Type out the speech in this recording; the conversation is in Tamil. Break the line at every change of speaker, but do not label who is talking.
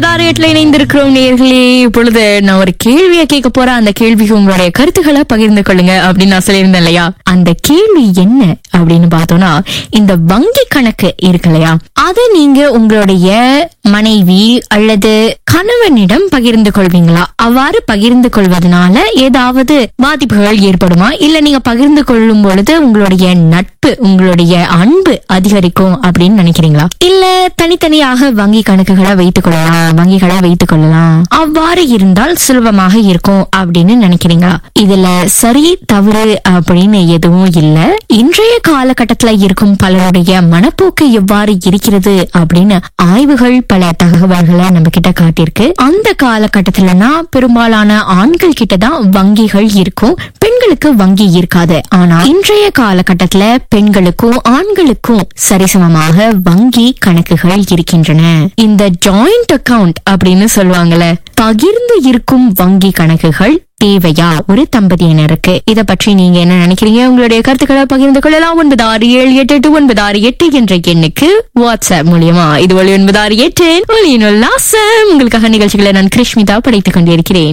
ஒன்பதாறு எட்டுல இணைந்திருக்கிறோம் நேர்களே இப்பொழுது நான் ஒரு கேள்வியை கேட்க போறேன் அந்த கேள்விக்கு உங்களுடைய கருத்துக்களை பகிர்ந்து கொள்ளுங்க அப்படின்னு நான் சொல்லியிருந்தேன் இல்லையா அந்த கேள்வி என்ன அப்படின்னு பார்த்தோம்னா இந்த வங்கி கணக்கு இருக்கு இல்லையா அதை நீங்க உங்களுடைய மனைவி அல்லது கணவனிடம் பகிர்ந்து கொள்வீங்களா அவ்வாறு பகிர்ந்து கொள்வதனால ஏதாவது பாதிப்புகள் ஏற்படுமா இல்ல நீங்க பகிர்ந்து கொள்ளும் பொழுது உங்களுடைய நட்பு உங்களுடைய அன்பு அதிகரிக்கும் அப்படின்னு நினைக்கிறீங்களா இல்ல தனித்தனியாக வங்கி கணக்குகளை வைத்துக் கொள்ளலாம் வங்கிகளை வைத்துக் கொள்ளலாம் அவ்வாறு இருந்தால் சுலபமாக இருக்கும் அப்படின்னு நினைக்கிறீங்களா இதுல சரி தவறு அப்படின்னு எதுவும் இல்ல இன்றைய காலகட்டத்துல இருக்கும் பலருடைய மனப்போக்கு எவ்வாறு இருக்கிறது அப்படின்னு ஆய்வுகள் பல தகவல்களை நம்ம கிட்ட காட்டியிருக்கு அந்த காலகட்டத்துலனா பெரும்பாலான ஆண்கள் கிட்ட தான் வங்கிகள் இருக்கும் பெண்களுக்கு வங்கி இருக்காது ஆனா இன்றைய காலகட்டத்துல பெண்களுக்கும் ஆண்களுக்கும் சரிசமமாக வங்கி கணக்குகள் இருக்கின்றன இந்த ஜாயிண்ட் அக்கவுண்ட் அப்படின்னு சொல்லுவாங்கல்ல பகிர்ந்து இருக்கும் வங்கி கணக்குகள் தேவையா ஒரு தம்பதியினருக்கு இத பற்றி நீங்க என்ன நினைக்கிறீங்க உங்களுடைய கருத்துக்களை பகிர்ந்து கொள்ளலாம் ஒன்பது ஆறு ஏழு எட்டு எட்டு ஒன்பது ஆறு எட்டு என்ற எண்ணுக்கு வாட்ஸ்அப் மூலியமா இது ஒளி ஒன்பது ஆறு எட்டு ஒளியின் உல்லாசம் உங்களுக்காக நிகழ்ச்சிகளை நான் கிருஷ்மிதா படைத்துக் கொண்டிருக்கிறேன்